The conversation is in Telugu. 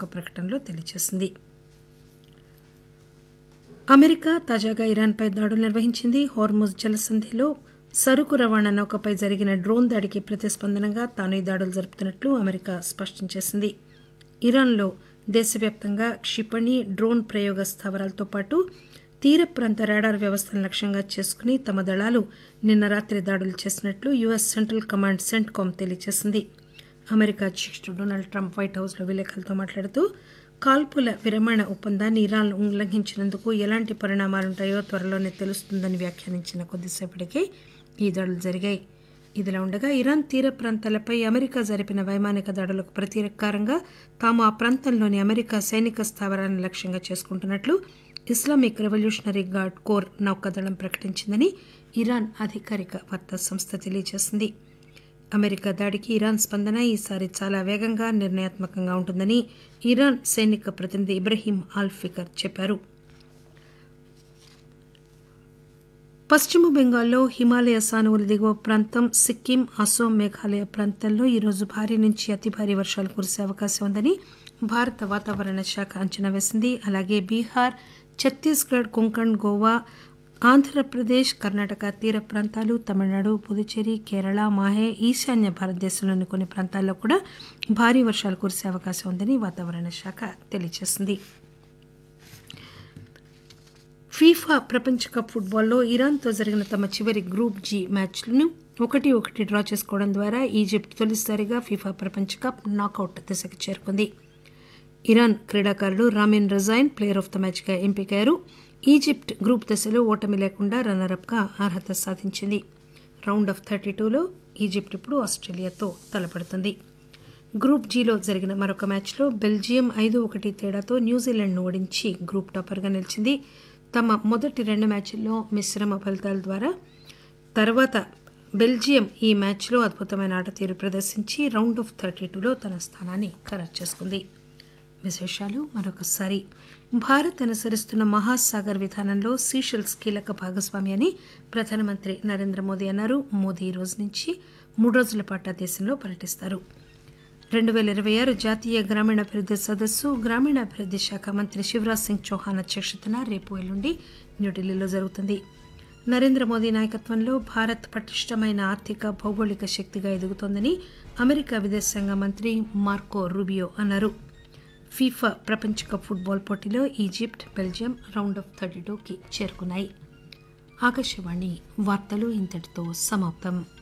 ఒక ప్రకటనలో తెలియజేసింది అమెరికా తాజాగా ఇరాన్పై దాడులు నిర్వహించింది హోర్ముజ్ జలసంధిలో సరుకు రవాణా నౌకపై జరిగిన డ్రోన్ దాడికి ప్రతిస్పందనగా తాను ఈ దాడులు జరుపుతున్నట్లు అమెరికా స్పష్టం చేసింది ఇరాన్లో దేశవ్యాప్తంగా క్షిపణి డ్రోన్ ప్రయోగ స్థావరాలతో పాటు తీర ప్రాంత రాడార్ వ్యవస్థను లక్ష్యంగా చేసుకుని తమ దళాలు నిన్న రాత్రి దాడులు చేసినట్లు యుఎస్ సెంట్రల్ కమాండ్ సెంట్కామ్ తెలియజేసింది అమెరికా అధ్యక్షుడు డొనాల్డ్ ట్రంప్ వైట్ హౌస్లో విలేకరులతో మాట్లాడుతూ కాల్పుల విరమణ ఒప్పందాన్ని ఇరాన్ ఉల్లంఘించినందుకు ఎలాంటి పరిణామాలుంటాయో త్వరలోనే తెలుస్తుందని వ్యాఖ్యానించిన కొద్దిసేపటికే ఈ దాడులు జరిగాయి ఇదిలా ఉండగా ఇరాన్ తీర ప్రాంతాలపై అమెరికా జరిపిన వైమానిక దాడులకు ప్రతీకారంగా తాము ఆ ప్రాంతంలోని అమెరికా సైనిక స్థావరాన్ని లక్ష్యంగా చేసుకుంటున్నట్లు ఇస్లామిక్ రెవల్యూషనరీ గార్డ్ కోర్ నౌకాదళం ప్రకటించిందని ఇరాన్ అధికారిక వార్తా సంస్థ తెలియజేసింది అమెరికా దాడికి ఇరాన్ స్పందన ఈసారి చాలా వేగంగా నిర్ణయాత్మకంగా ఉంటుందని ఇరాన్ సైనిక ప్రతినిధి ఇబ్రహీం ఆల్ ఫికర్ చెప్పారు పశ్చిమ బెంగాల్లో హిమాలయ సానువుల దిగువ ప్రాంతం సిక్కిం అసోం మేఘాలయ ప్రాంతాల్లో ఈరోజు భారీ నుంచి అతి భారీ వర్షాలు కురిసే అవకాశం ఉందని భారత వాతావరణ శాఖ అంచనా వేసింది అలాగే బీహార్ ఛత్తీస్గఢ్ కొంకణ్ గోవా ఆంధ్రప్రదేశ్ కర్ణాటక తీర ప్రాంతాలు తమిళనాడు పుదుచ్చేరి కేరళ మాహే ఈశాన్య భారతదేశంలోని కొన్ని ప్రాంతాల్లో కూడా భారీ వర్షాలు కురిసే అవకాశం ఉందని వాతావరణ శాఖ తెలియజేసింది ఫీఫా ప్రపంచ కప్ ఫుట్బాల్లో ఇరాన్తో జరిగిన తమ చివరి గ్రూప్ జీ మ్యాచ్లను ఒకటి ఒకటి డ్రా చేసుకోవడం ద్వారా ఈజిప్ట్ తొలిసారిగా ఫీఫా ప్రపంచ కప్ నాకౌట్ దశకు చేరుకుంది ఇరాన్ క్రీడాకారుడు Ramin Rezaeian player of the మ్యాచ్గా ఎంపికయ్యారు ఈజిప్ట్ గ్రూప్ దశలో ఓటమి లేకుండా రన్నరప్గా అర్హత సాధించింది రౌండ్ ఆఫ్ థర్టీ టూలో ఈజిప్ట్ ఇప్పుడు ఆస్ట్రేలియాతో తలపడుతుంది గ్రూప్ జీలో జరిగిన మరొక మ్యాచ్లో బెల్జియం ఐదు ఒకటి తేడాతో న్యూజిలాండ్ను ఓడించి గ్రూప్ టాపర్గా నిలిచింది తమ మొదటి రెండు మ్యాచ్ల్లో మిశ్రమ ఫలితాల ద్వారా తర్వాత బెల్జియం ఈ మ్యాచ్లో అద్భుతమైన ఆట తీరు ప్రదర్శించి రౌండ్ ఆఫ్ థర్టీ టూలో తన స్థానాన్ని ఖరారు చేసుకుంది విశేషాలు మరొకసారి భారత్ అనుసరిస్తున్న మహాసాగర్ విధానంలో సీషెల్స్ కీలక భాగస్వామి అని ప్రధానమంత్రి నరేంద్ర మోదీ అన్నారు మోదీ ఈ రోజు నుంచి మూడు రోజుల పాటు ఆ దేశంలో పర్యటిస్తారు రెండు వేల ఇరవై ఆరు జాతీయ గ్రామీణాభివృద్ధి సదస్సు గ్రామీణాభివృద్ధి శాఖ మంత్రి శివరాజ్ సింగ్ చౌహాన్ అధ్యక్షతన రేపు ఎల్లుండి న్యూఢిల్లీలో జరుగుతుంది నరేంద్ర మోదీ నాయకత్వంలో భారత్ పటిష్టమైన ఆర్థిక భౌగోళిక శక్తిగా ఎదుగుతోందని అమెరికా విదేశాంగ మంత్రి మార్కో రూబియో అన్నారు ఫీఫా ప్రపంచ కప్ ఫుట్బాల్ పోటీలో Egypt Belgium round of thirty టూకి చేరుకున్నాయి ఆకాశవాణి వార్తలు ఇంతటితో సమాప్తం